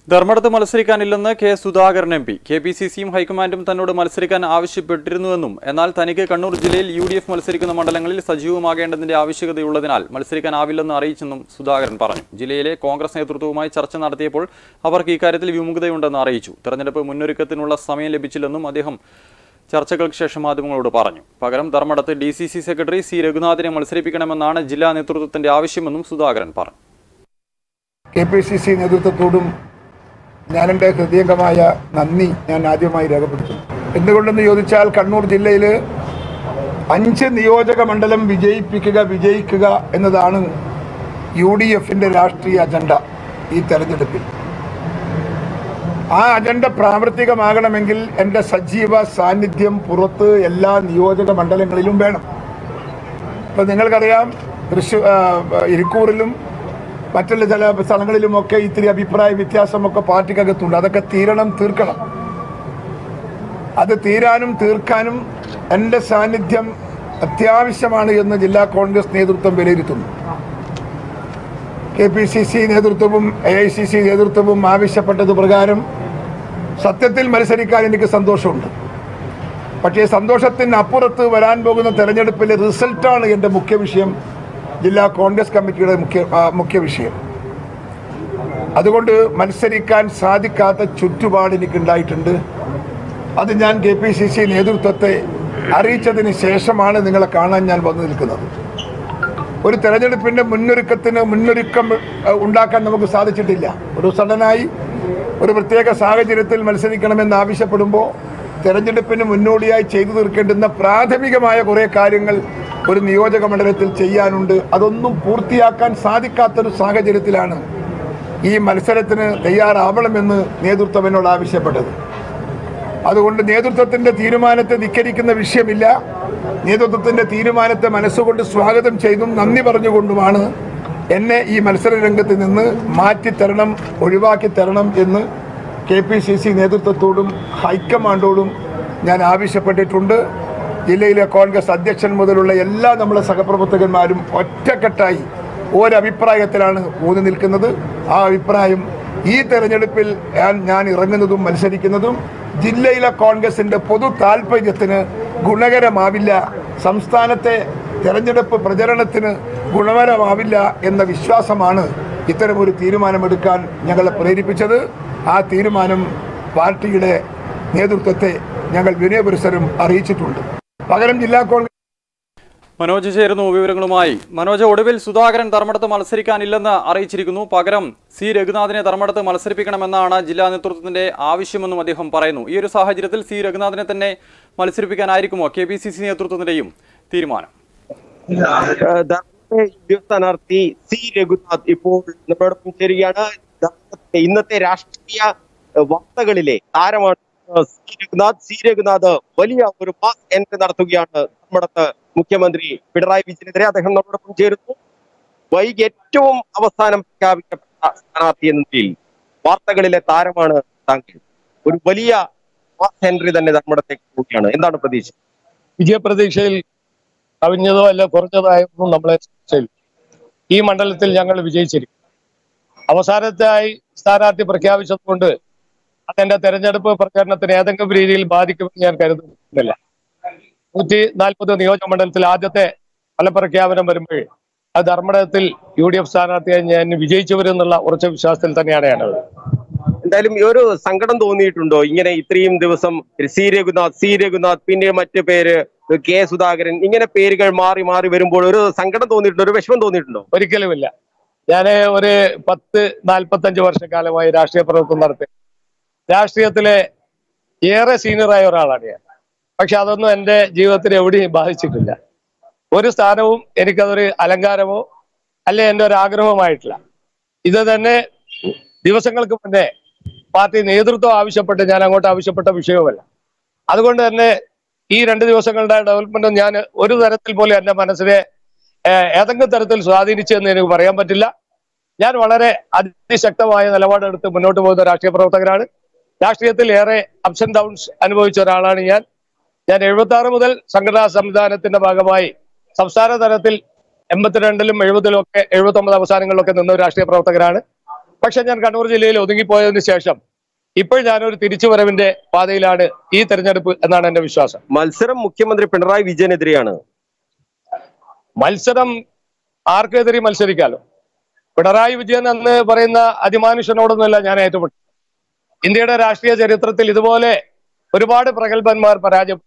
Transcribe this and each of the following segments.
ധർമ്മടത്ത് മത്സരിക്കാനില്ലെന്ന് K Sudhakaran M P K P C സിയും ഹൈക്കമാൻഡും തന്നോട് മത്സരിക്കാൻ ആവശ്യപ്പെട്ടിരുന്നുവെന്നും എന്നാൽ തനിക്ക് കണ്ണൂർ ജില്ലയിൽ യു ഡി എഫ് മത്സരിക്കുന്ന മണ്ഡലങ്ങളിൽ സജീവമാകേണ്ടതിന്റെ ആവശ്യകതയുള്ളതിനാൽ മത്സരിക്കാനാവില്ലെന്ന് അറിയിച്ചെന്നും സുധാകരൻ പറഞ്ഞു ജില്ലയിലെ കോൺഗ്രസ് നേതൃത്വവുമായി ചർച്ച നടത്തിയപ്പോൾ അവർക്ക് ഇക്കാര്യത്തിൽ വിമുഖതയുണ്ടെന്ന് അറിയിച്ചു തെരഞ്ഞെടുപ്പ് മുന്നൊരുക്കത്തിനുള്ള സമയം ലഭിച്ചില്ലെന്നും അദ്ദേഹം ചർച്ചകൾക്ക് ശേഷം മാധ്യമങ്ങളോട് പറഞ്ഞു പകരം ധർമ്മടത്ത് D C C secretary C രഘുനാഥിനെ മത്സരിപ്പിക്കണമെന്നാണ് ജില്ലാ നേതൃത്വത്തിന്റെ ആവശ്യമെന്നും സുധാകരൻ പറഞ്ഞു കെ പി സി സി നേതൃത്വത്തോടും ഞാൻ എൻ്റെ ഹൃദയംഗമായ നന്ദി ഞാൻ ആദ്യമായി രേഖപ്പെടുത്തുന്നു എന്തുകൊണ്ടെന്ന് ചോദിച്ചാൽ കണ്ണൂർ ജില്ലയിൽ അഞ്ച് നിയോജക മണ്ഡലം വിജയിപ്പിക്കുക വിജയിക്കുക എന്നതാണ് യു ഡി എഫിൻ്റെ രാഷ്ട്രീയ അജണ്ട ഈ തെരഞ്ഞെടുപ്പിൽ ആ അജണ്ട പ്രാവർത്തികമാകണമെങ്കിൽ എൻ്റെ സജീവ സാന്നിധ്യം പുറത്ത് എല്ലാ നിയോജക മണ്ഡലങ്ങളിലും വേണം ഇപ്പം നിങ്ങൾക്കറിയാം തൃശ്ശൂർ ഇരിക്കൂറിലും മറ്റുള്ള ചില സ്ഥലങ്ങളിലുമൊക്കെ ഇത്തിരി അഭിപ്രായ വ്യത്യാസമൊക്കെ പാർട്ടിക്കകത്തുണ്ട് അതൊക്കെ തീരണം തീർക്കണം അത് തീരാനും തീർക്കാനും എൻ്റെ സാന്നിധ്യം അത്യാവശ്യമാണ് എന്ന് ജില്ലാ കോൺഗ്രസ് നേതൃത്വം വിലയിരുത്തുന്നു കെ പി സി സി നേതൃത്വവും എ ഐ സി സി നേതൃത്വവും ആവശ്യപ്പെട്ടത് പ്രകാരം സത്യത്തിൽ മത്സരിക്കാൻ എനിക്ക് സന്തോഷമുണ്ട് പക്ഷേ സന്തോഷത്തിന് അപ്പുറത്ത് വരാൻ പോകുന്ന തെരഞ്ഞെടുപ്പിലെ റിസൾട്ടാണ് എൻ്റെ മുഖ്യ വിഷയം ജില്ലാ കോൺഗ്രസ് കമ്മിറ്റിയുടെ മുഖ്യ ആ, മുഖ്യ വിഷയം അതുകൊണ്ട് മത്സരിക്കാൻ സാധിക്കാത്ത ചുറ്റുപാട് എനിക്കുണ്ടായിട്ടുണ്ട് അത് ഞാൻ കെ പി സി സി നേതൃത്വത്തെ അറിയിച്ചതിന് ശേഷമാണ് നിങ്ങളെ കാണാൻ ഞാൻ വന്നു നിൽക്കുന്നത് ഒരു തെരഞ്ഞെടുപ്പിന്റെ മുന്നൊരുക്കത്തിന് മുന്നൊരുക്കം ഏഹ്, ഉണ്ടാക്കാൻ നമുക്ക് സാധിച്ചിട്ടില്ല ഒരു സഡനായി ഒരു പ്രത്യേക സാഹചര്യത്തിൽ മത്സരിക്കണമെന്ന് ആവശ്യപ്പെടുമ്പോൾ തെരഞ്ഞെടുപ്പിന് മുന്നോടിയായി ചെയ്തു തീർക്കേണ്ടുന്ന പ്രാഥമികമായ കുറേ കാര്യങ്ങൾ ഒരു നിയോജക മണ്ഡലത്തിൽ ചെയ്യാനുണ്ട് അതൊന്നും പൂർത്തിയാക്കാൻ സാധിക്കാത്തൊരു സാഹചര്യത്തിലാണ് ഈ മത്സരത്തിന് തയ്യാറാവണമെന്ന് നേതൃത്വം എന്നോട് ആവശ്യപ്പെട്ടത് അതുകൊണ്ട് നേതൃത്വത്തിന്റെ തീരുമാനത്തെ ധിക്കരിക്കുന്ന വിഷയമില്ല നേതൃത്വത്തിന്റെ തീരുമാനത്തെ മനസ്സുകൊണ്ട് സ്വാഗതം ചെയ്തും നന്ദി പറഞ്ഞുകൊണ്ടുമാണ് എന്നെ ഈ മത്സര രംഗത്ത് നിന്ന് മാറ്റിത്തരണം ഒഴിവാക്കി തരണം എന്ന് കെ പി സി സി നേതൃത്വത്തോടും ഹൈക്കമാൻഡോടും ഞാൻ ആവശ്യപ്പെട്ടിട്ടുണ്ട് ജില്ലയിലെ കോൺഗ്രസ് അധ്യക്ഷൻ മുതലുള്ള എല്ലാ നമ്മളെ സഹപ്രവർത്തകന്മാരും ഒറ്റക്കെട്ടായി ഒരഭിപ്രായത്തിലാണ് ഊന്നി നിൽക്കുന്നത് ആ അഭിപ്രായം ഈ തെരഞ്ഞെടുപ്പിൽ ഞാൻ ഞാൻ ഇറങ്ങുന്നതും മത്സരിക്കുന്നതും ജില്ലയിലെ കോൺഗ്രസിന്റെ പൊതു താല്പര്യത്തിന് ഗുണകരമാവില്ല സംസ്ഥാനത്തെ തെരഞ്ഞെടുപ്പ് പ്രചരണത്തിന് ഗുണകരമാവില്ല എന്ന വിശ്വാസമാണ് ഇത്തരമൊരു തീരുമാനമെടുക്കാൻ ഞങ്ങളെ പ്രേരിപ്പിച്ചത് ആ തീരുമാനം പാർട്ടിയുടെ നേതൃത്വത്തെ ഞങ്ങൾ വിനയപുരസരം അറിയിച്ചിട്ടുണ്ട് പകരം ജില്ലാ കോൺഗ്രസ് മനോജ് ചേരുന്നു വിവരങ്ങളുമായി മനോജ് ഒടുവിൽ സുധാകരൻ ധർമ്മടത്ത് മത്സരിക്കാനില്ലെന്ന് അറിയിച്ചിരിക്കുന്നു പകരം സി രഘുനാഥിനെ ധർമ്മടത്ത് മത്സരിപ്പിക്കണമെന്നാണ് ജില്ലാ നേതൃത്വത്തിന്റെ ആവശ്യമെന്നും അദ്ദേഹം പറയുന്നു ഈ ഒരു സാഹചര്യത്തിൽ സി രഘുനാഥിനെ തന്നെ മത്സരിപ്പിക്കാനായിരിക്കുമോ കെ പി സി സി നേതൃത്വത്തിന്റെയും തീരുമാനം ഏഹ് ധർമ്മത്തെ യു സ്ഥാനാർത്ഥി സി രഘുനാഥ് ഇപ്പോൾ നമ്മളോടൊപ്പം ചേരുകയാണ് ധർമ്മത്തെ ഇന്നത്തെ രാഷ്ട്രീയ ഏഹ് വാർത്തകളിലെ താരമാണ് ഏഹ് സി രഘുനാഥ് സി രഘുനാഥ് വലിയ ഒരു മാസ് എൻട്രി നടത്തുകയാണ് നമ്മുടെ മുഖ്യമന്ത്രി പിണറായി വിജയനെതിരെ അദ്ദേഹം നമ്മളോടൊപ്പം ചേരുന്നു വൈകി ഏറ്റവും അവസാനം പ്രഖ്യാപിക്കപ്പെട്ട സ്ഥാനാർത്ഥി എന്ന നിലയിൽ വാർത്തകളിലെ താരമാണ് താങ്കൾ ഒരു വലിയ മാസ് എൻട്രി തന്നെ ധർമ്മടത്തേക്ക് പോവുകയാണ് എന്താണ് പ്രതീക്ഷ വിജയപ്രതീക്ഷയിൽ കവിഞ്ഞതോ അല്ല കുറഞ്ഞതോ ആയൊന്നും നമ്മളെ സംശയമില്ല ഈ മണ്ഡലത്തിൽ ഞങ്ങൾ വിജയിച്ചിരിക്കും അവസാനത്തായി സ്ഥാനാർത്ഥി പ്രഖ്യാപിച്ചതുകൊണ്ട് അതെന്റെ തെരഞ്ഞെടുപ്പ് പ്രചരണത്തിന് ഏതെങ്കിലും രീതിയിൽ ബാധിക്കുമെന്ന് ഞാൻ കരുതുന്നില്ല നൂറ്റി നാൽപ്പത് നിയോജക മണ്ഡലത്തിൽ ആദ്യത്തെ ഫലപ്രഖ്യാപനം വരുമ്പോൾ അത് ധർമ്മടത്തിൽ യു ഡി എഫ് സ്ഥാനാർത്ഥിയായി ഞാൻ വിജയിച്ചു വരുമെന്നുള്ള ഉറച്ച വിശ്വാസത്തിൽ തന്നെയാണ് ഞാനുള്ളത് എന്തായാലും ഈ ഒരു സങ്കടം തോന്നിയിട്ടുണ്ടോ ഇങ്ങനെ ഇത്രയും ദിവസം സി രഘുനാഥ് സി രഘുനാഥ് പിന്നെ മറ്റു പേര് കെ സുധാകരൻ ഇങ്ങനെ പേരുകൾ മാറി മാറി വരുമ്പോൾ ഒരു സങ്കടം തോന്നിയിട്ടുണ്ടോ ഒരു വിഷമം തോന്നിയിട്ടുണ്ടോ ഒരിക്കലുമില്ല ഞാൻ ഒരു പത്ത് നാൽപ്പത്തഞ്ച് വർഷക്കാലമായി രാഷ്ട്രീയ പ്രവർത്തനം നടത്തി രാഷ്ട്രീയത്തിലെ ഏറെ സീനിയറായ ഒരാളാണ് ഞാൻ പക്ഷെ അതൊന്നും എൻ്റെ ജീവിതത്തിൽ എവിടെയും ബാധിച്ചിട്ടില്ല ഒരു സ്ഥാനവും എനിക്കതൊരു അലങ്കാരമോ അല്ലെ എൻ്റെ ഒരു ആഗ്രഹവുമായിട്ടില്ല ഇത് തന്നെ ദിവസങ്ങൾക്ക് മുന്നേ പാർട്ടി നേതൃത്വം ആവശ്യപ്പെട്ട് ഞാൻ അങ്ങോട്ട് ആവശ്യപ്പെട്ട വിഷയവുമല്ല അതുകൊണ്ട് തന്നെ ഈ രണ്ട് ദിവസങ്ങളുടെ ഡെവലപ്മെന്റും ഞാൻ ഒരു തരത്തിൽ പോലും എൻ്റെ മനസ്സിനെ ഏഹ്, ഏതെങ്കിലും തരത്തിൽ സ്വാധീനിച്ചെന്ന് എനിക്ക് പറയാൻ പറ്റില്ല ഞാൻ വളരെ അതിശക്തമായ നിലപാടെടുത്ത് മുന്നോട്ട് പോകുന്ന രാഷ്ട്രീയ പ്രവർത്തകരാണ് രാഷ്ട്രീയത്തിൽ ഏറെ അപ്സ് ആൻഡ് ഡൗൺസ് അനുഭവിച്ച ഒരാളാണ് ഞാൻ ഞാൻ എഴുപത്തി ആറ് മുതൽ സംഘടനാ സംവിധാനത്തിന്റെ ഭാഗമായി സംസ്ഥാന തലത്തിൽ എൺപത്തിരണ്ടിലും എഴുപതിലും ഒക്കെ എഴുപത്തി ഒമ്പത് അവസാനങ്ങളിലൊക്കെ നിന്ന ഒരു രാഷ്ട്രീയ പ്രവർത്തകരാണ് പക്ഷെ ഞാൻ കണ്ണൂർ ജില്ലയിൽ ഒതുങ്ങിപ്പോയതിനു ശേഷം ഇപ്പോൾ ഞാനൊരു തിരിച്ചുവരവിന്റെ പാതയിലാണ് ഈ തെരഞ്ഞെടുപ്പ് എന്നാണ് എന്റെ വിശ്വാസം മത്സരം മുഖ്യമന്ത്രി പിണറായി വിജയനെതിരെയാണ് മത്സരം ആർക്കെതിരെ മത്സരിക്കാലോ പിണറായി വിജയൻ എന്ന് പറയുന്ന അതിമാനുഷ്യനോടൊന്നുമല്ല ഞാൻ ഏറ്റുമുട്ടി ഇന്ത്യയുടെ രാഷ്ട്രീയ ചരിത്രത്തിൽ ഇതുപോലെ ഒരുപാട് പ്രഗത്ഭന്മാർ പരാജയപ്പെട്ടു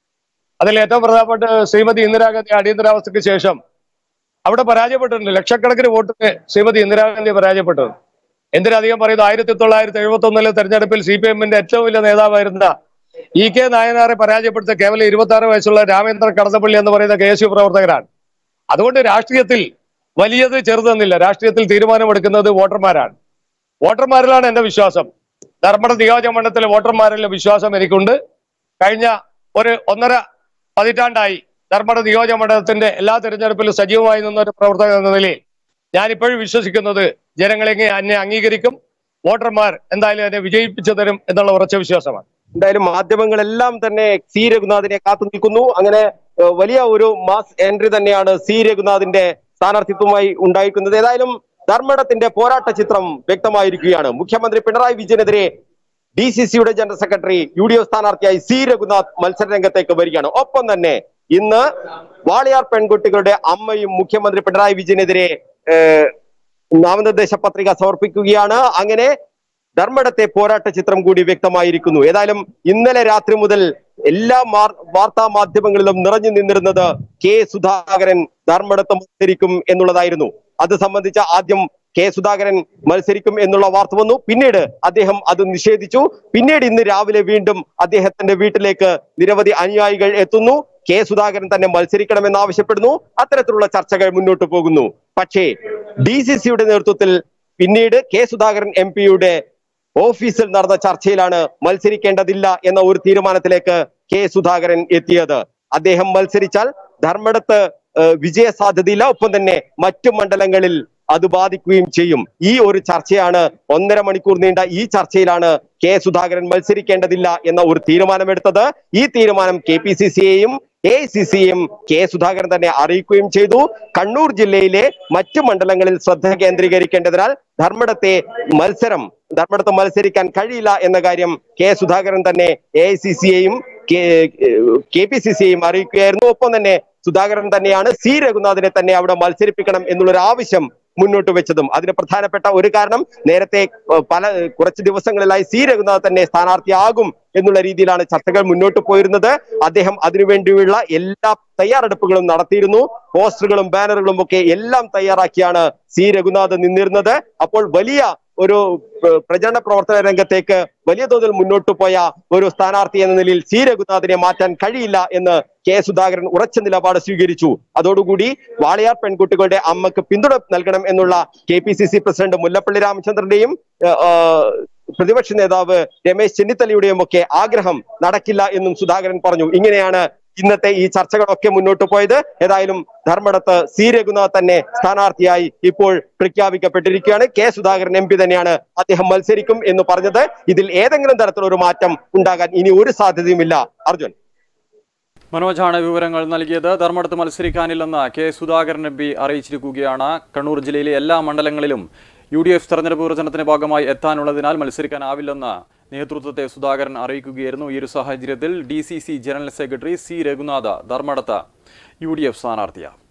അതിൽ ഏറ്റവും പ്രധാനപ്പെട്ട ശ്രീമതി ഇന്ദിരാഗാന്ധി അടിയന്തരാവസ്ഥയ്ക്ക് ശേഷം അവിടെ പരാജയപ്പെട്ടിട്ടുണ്ട് ലക്ഷക്കണക്കിന് വോട്ടിന് ശ്രീമതി ഇന്ദിരാഗാന്ധി പരാജയപ്പെട്ടത് എന്തിനധികം പറയുന്നത് ആയിരത്തി തൊള്ളായിരത്തി എഴുപത്തി ഒന്നിലെ തെരഞ്ഞെടുപ്പിൽ സി പി എമ്മിന്റെ ഏറ്റവും വലിയ നേതാവായിരുന്ന ഇ കെ നായനാറെ പരാജയപ്പെടുത്തിയ കേവലം ഇരുപത്തി ആറ് വയസ്സുള്ള രാമേന്ദ്ര കടന്നപ്പള്ളി എന്ന് പറയുന്ന കെ എസ് യു പ്രവർത്തകരാണ് അതുകൊണ്ട് രാഷ്ട്രീയത്തിൽ വലിയത് ചെറുതെന്നില്ല രാഷ്ട്രീയത്തിൽ തീരുമാനമെടുക്കുന്നത് വോട്ടർമാരാണ് വോട്ടർമാരിലാണ് എന്റെ വിശ്വാസം ധർമ്മട നിയോജക മണ്ഡലത്തിലെ വോട്ടർമാരിലെ വിശ്വാസം എനിക്കുണ്ട് കഴിഞ്ഞ ഒരു ഒന്നര പതിറ്റാണ്ടായി ധർമ്മട നിയോജക മണ്ഡലത്തിന്റെ എല്ലാ തെരഞ്ഞെടുപ്പിലും സജീവമായി നിന്ന ഒരു പ്രവർത്തകൻ എന്ന നിലയിൽ ഞാൻ ഇപ്പോഴും വിശ്വസിക്കുന്നത് ജനങ്ങളെ എന്നെ അംഗീകരിക്കും വോട്ടർമാർ എന്തായാലും എന്നെ വിജയിപ്പിച്ചു തരും എന്നുള്ള ഉറച്ച വിശ്വാസമാണ് എന്തായാലും മാധ്യമങ്ങളെല്ലാം തന്നെ സി രഘുനാഥിനെ കാത്തു നിൽക്കുന്നു അങ്ങനെ ഏഹ്, വലിയ ഒരു മാസ് എൻട്രി തന്നെയാണ് സി രഘുനാഥിന്റെ സ്ഥാനാർത്ഥിത്വമായി ഉണ്ടായിരിക്കുന്നത് ഏതായാലും ധർമ്മടത്തിന്റെ പോരാട്ട ചിത്രം വ്യക്തമായിരിക്കുകയാണ് മുഖ്യമന്ത്രി പിണറായി വിജയനെതിരെ ഡി സി സിയുടെ general secretary U D F സ്ഥാനാർത്ഥിയായി സി രഘുനാഥ് മത്സര രംഗത്തേക്ക് വരികയാണ് ഒപ്പം തന്നെ ഇന്ന് വാളിയാർ പെൺകുട്ടികളുടെ അമ്മയും മുഖ്യമന്ത്രി പിണറായി വിജയനെതിരെ ഏഹ്, നാമനിർദ്ദേശ പത്രിക സമർപ്പിക്കുകയാണ് അങ്ങനെ ധർമ്മടത്തെ പോരാട്ട ചിത്രം കൂടി വ്യക്തമായിരിക്കുന്നു ഏതായാലും ഇന്നലെ രാത്രി മുതൽ എല്ലാ മാർ- വാർത്താ മാധ്യമങ്ങളിലും നിറഞ്ഞു നിന്നിരുന്നത് കെ സുധാകരൻ ധർമ്മടത്ത് മത്സരിക്കും എന്നുള്ളതായിരുന്നു അത് സംബന്ധിച്ച ആദ്യം കെ സുധാകരൻ മത്സരിക്കും എന്നുള്ള വാർത്ത വന്നു പിന്നീട് അദ്ദേഹം അത് നിഷേധിച്ചു പിന്നീട് ഇന്ന് രാവിലെ വീണ്ടും അദ്ദേഹത്തിന്റെ വീട്ടിലേക്ക് നിരവധി അനുയായികൾ എത്തുന്നു കെ സുധാകരൻ തന്നെ മത്സരിക്കണമെന്ന് ആവശ്യപ്പെടുന്നു അത്തരത്തിലുള്ള ചർച്ചകൾ മുന്നോട്ട് പോകുന്നു പക്ഷേ ഡി സി സിയുടെ നേതൃത്വത്തിൽ പിന്നീട് കെ സുധാകരൻ എം പിയുടെ ഓഫീസിൽ നടന്ന ചർച്ചയിലാണ് മത്സരിക്കേണ്ടതില്ല എന്ന ഒരു തീരുമാനത്തിലേക്ക് കെ സുധാകരൻ എത്തിയത് അദ്ദേഹം മത്സരിച്ചാൽ ധർമ്മടത്ത് ഏഹ്, വിജയ സാധ്യതയില്ല ഒപ്പം തന്നെ മറ്റു മണ്ഡലങ്ങളിൽ അത് ബാധിക്കുകയും ചെയ്യും ഈ ഒരു ചർച്ചയാണ് ഒന്നര മണിക്കൂർ നീണ്ട ഈ ചർച്ചയിലാണ് കെ സുധാകരൻ മത്സരിക്കേണ്ടതില്ല എന്ന ഒരു തീരുമാനമെടുത്തത് ഈ തീരുമാനം കെ പി സി സിയെയും എ സി സിയും കെ സുധാകരൻ തന്നെ അറിയിക്കുകയും ചെയ്തു കണ്ണൂർ ജില്ലയിലെ മറ്റു മണ്ഡലങ്ങളിൽ ശ്രദ്ധ കേന്ദ്രീകരിക്കേണ്ടതിനാൽ ധർമ്മടത്തെ മത്സരം ധർമ്മടത്ത് മത്സരിക്കാൻ കഴിയില്ല എന്ന കാര്യം കെ സുധാകരൻ തന്നെ എ ഐ സി സിയെയും കെ പി സി സിയെയും അറിയിക്കുകയായിരുന്നു ഒപ്പം തന്നെ സുധാകരൻ തന്നെയാണ് സി രഘുനാഥിനെ തന്നെ അവിടെ മത്സരിപ്പിക്കണം എന്നുള്ളൊരു ആവശ്യം മുന്നോട്ട് വെച്ചതും അതിന് പ്രധാനപ്പെട്ട ഒരു കാരണം നേരത്തെ ഏഹ്, പല കുറച്ച് ദിവസങ്ങളിലായി സി രഘുനാഥ് തന്നെ സ്ഥാനാർത്ഥിയാകും എന്നുള്ള രീതിയിലാണ് ചർച്ചകൾ മുന്നോട്ട് പോയിരുന്നത് അദ്ദേഹം അതിനുവേണ്ടിയുള്ള എല്ലാ തയ്യാറെടുപ്പുകളും നടത്തിയിരുന്നു പോസ്റ്ററുകളും ബാനറുകളും ഒക്കെ എല്ലാം തയ്യാറാക്കിയാണ് സി രഘുനാഥ് നിന്നിരുന്നത് അപ്പോൾ വലിയ ഒരു ഏഹ്, പ്രചരണ പ്രവർത്തന രംഗത്തേക്ക് വലിയ തോതിൽ മുന്നോട്ട് പോയ ഒരു സ്ഥാനാർത്ഥി എന്ന നിലയിൽ സി രഘുനാഥിനെ മാറ്റാൻ കഴിയില്ല എന്ന് കെ സുധാകരൻ ഉറച്ച നിലപാട് സ്വീകരിച്ചു അതോടുകൂടി വാളയാർ പെൺകുട്ടികളുടെ അമ്മക്ക് പിന്തുണ നൽകണം എന്നുള്ള K P C C president Mullappally രാമചന്ദ്രന്റെയും ഏഹ്, ഏഹ്, പ്രതിപക്ഷ നേതാവ് രമേശ് ചെന്നിത്തലയുടെയും ഒക്കെ ആഗ്രഹം നടക്കില്ല എന്നും സുധാകരൻ പറഞ്ഞു ഇങ്ങനെയാണ് ഇന്നത്തെ ഈ ചർച്ചകളൊക്കെ മുന്നോട്ട് പോയത് ഏതായാലും ധർമ്മടത്ത് സി രഘുനാഥ് തന്നെ സ്ഥാനാർത്ഥിയായി ഇപ്പോൾ പ്രഖ്യാപിക്കപ്പെട്ടിരിക്കുകയാണ് കെ സുധാകരൻ എം പി തന്നെയാണ് അദ്ദേഹം മത്സരിക്കും എന്ന് പറഞ്ഞത് ഇതിൽ ഏതെങ്കിലും തരത്തിലൊരു മാറ്റം ഉണ്ടാകാൻ ഇനി ഒരു സാധ്യതയുമില്ല അർജുൻ മനോജാണ് വിവരങ്ങൾ നൽകിയത് ധർമ്മടത്ത് മത്സരിക്കാനില്ലെന്ന് കെ സുധാകരൻ എം പി അറിയിച്ചിരിക്കുകയാണ് കണ്ണൂർ ജില്ലയിലെ എല്ലാ മണ്ഡലങ്ങളിലും യു ഡി എഫ് തെരഞ്ഞെടുപ്പ് പ്രചരണത്തിന്റെ ഭാഗമായി എത്താനുള്ളതിനാൽ മത്സരിക്കാനാവില്ലെന്ന് നേതൃത്വത്തെ സുധാകരൻ അറിയിക്കുകയായിരുന്നു ഈ ഒരു സാഹചര്യത്തിൽ D C C general secretary C Raghunath ധർമ്മടത്ത് യു ഡി എഫ് സ്ഥാനാർത്ഥിയാണ്